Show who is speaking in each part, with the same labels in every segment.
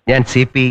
Speaker 1: ഞാൻ C P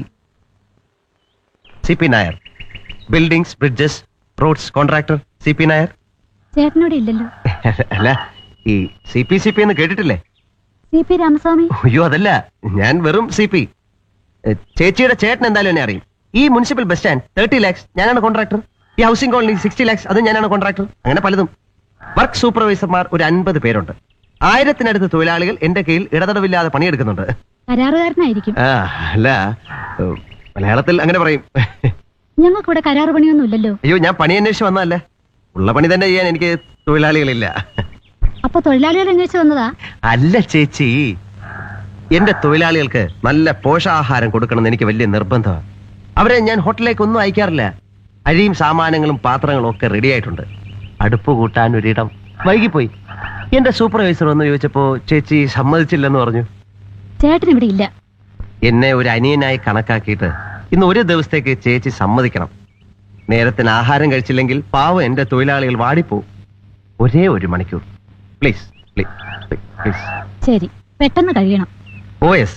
Speaker 1: C P Nair buildings bridges roads contractor C P Nair
Speaker 2: ചേട്ടനോട് ഇല്ലല്ലോ
Speaker 1: അല്ല ഈ സി പി സി പി എന്ന് കേട്ടിട്ടില്ലേ
Speaker 2: സി പി രാമസ്വാമി
Speaker 1: അയ്യോ അതല്ല ഞാൻ വെറും സി പി ചേച്ചിയുടെ ചേട്ടൻ എന്തായാലും എന്നെ അറിയും ഈ municipal bus stand thirty lakhs ഞാനാണ് കോൺട്രാക്ടർ ഈ ഹൗസിംഗ് കോളനി സിക്സ്റ്റി ലാക്സ് അത് ഞാനാണ് കോൺട്രാക്ടർ അങ്ങനെ പലതും വർക്ക് സൂപ്പർവൈസർമാർ ഒരു അൻപത് പേരുണ്ട് ആയിരത്തിനടുത്ത് തൊഴിലാളികൾ എന്റെ കീഴിൽ ഇടതടവില്ലാതെ പണിയെടുക്കുന്നുണ്ട്
Speaker 2: കരാറുകാരനായിരിക്കും
Speaker 1: ആ അല്ല ഏഹ്, മലയാളത്തിൽ അങ്ങനെ പറയും
Speaker 2: ഞങ്ങൾക്കിവിടെ കരാറ് പണിയൊന്നും ഇല്ലല്ലോ
Speaker 1: അയ്യോ ഞാൻ പണി അന്വേഷിച്ച് വന്നതല്ലേ ഉള്ള പണി തന്നെ ചെയ്യാൻ എനിക്ക് തൊഴിലാളികളില്ല
Speaker 2: അപ്പൊ തൊഴിലാളികൾ അന്വേഷിച്ച് വന്നതാ
Speaker 1: അല്ല ചേച്ചി എന്റെ തൊഴിലാളികൾക്ക് നല്ല പോഷകാഹാരം കൊടുക്കണമെന്ന് എനിക്ക് വലിയ നിർബന്ധമാണ് അവരെ ഞാൻ ഹോട്ടലിലേക്ക് ഒന്നും അയക്കാറില്ല അരിയും സാമാനങ്ങളും പാത്രങ്ങളും ഒക്കെ റെഡി ആയിട്ടുണ്ട് അടുപ്പ് കൂട്ടാൻ ഒരിടം വൈകിപ്പോയി എന്റെ സൂപ്പർവൈസർ ഒന്ന് ചോദിച്ചപ്പോ ചേച്ചി സമ്മതിച്ചില്ലെന്ന് പറഞ്ഞു
Speaker 2: ചേട്ടൻ ഇവിടെ ഇല്ല
Speaker 1: എന്നെ ഒരു അനിയനായി കണക്കാക്കിയിട്ട് ഇന്ന് ഒരു ദിവസത്തേക്ക് ചേച്ചി സമ്മതിക്കണം നേരത്തിന് ആഹാരം കഴിച്ചില്ലെങ്കിൽ പാവം എന്റെ തൊഴിലാളികൾ വാടിപ്പോവും ഒരേ ഒരു മണിക്കൂർ പ്ലീസ് പ്ലീസ് പ്ലീസ്
Speaker 2: ശരി പെട്ടെന്ന് കഴിയണം
Speaker 1: ഓ എസ്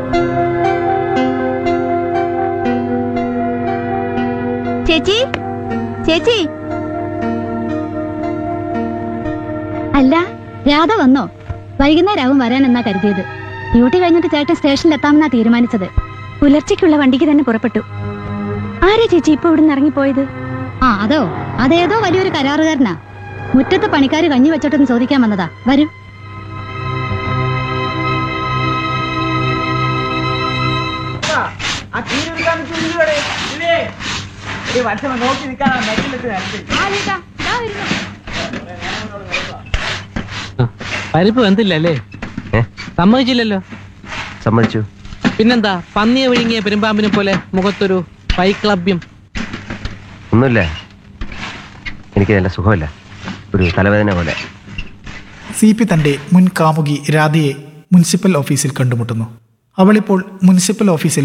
Speaker 2: ചേച്ചി ചേച്ചി അല്ല രാധ വന്നോ വൈകുന്നേരമാവും വരാൻ എന്നാ കരുതിയത് ഡ്യൂട്ടി കഴിഞ്ഞിട്ട് ചേട്ടൻ സ്റ്റേഷനിൽ എത്താമെന്നാ തീരുമാനിച്ചത് പുലർച്ചയ്ക്കുള്ള വണ്ടിക്ക് തന്നെ പുറപ്പെട്ടു ആരാ ചേച്ചി ഇപ്പൊ ഇവിടുന്ന് ഇറങ്ങിപ്പോയത് ആ അതോ അതേതോ വലിയൊരു കരാറുകാരനാ മുറ്റത്ത് പണിക്കാര് കഞ്ഞി വെച്ചോട്ടെന്ന് ചോദിക്കാൻ വന്നതാ വരൂ
Speaker 3: ആ കീഴ് എടുക്കാൻ ചുരുങ്ങടെ ഇല്ലേ ഒരു വർഷം നോക്കി നിൽക്കാൻ മെറ്റിലിട്ട് നിരത്തി
Speaker 4: പരിപ്പ് വെന്തില്ലല്ലേ
Speaker 1: ഏ
Speaker 4: സമ്മതിച്ചില്ലല്ലോ
Speaker 1: സമ്മതിച്ചു
Speaker 4: പിന്നെന്താ പന്നിയെ വിഴുങ്ങിയ പെരുമ്പാമ്പിനെ പോലെ മുഖത്തൊരു പൈക്ലഭ്യം
Speaker 1: ഒന്നുമില്ല എനിക്ക് നല്ല സുഖമില്ല ഒരു തലവേദന പോലെ
Speaker 5: സി പി തന്റെ മുൻ കാമുകി രാധയെ മുനിസിപ്പൽ ഓഫീസിൽ കണ്ടുമുട്ടുന്നു അവളിപ്പോൾ മുനിസിപ്പൽ ഓഫീസിൽ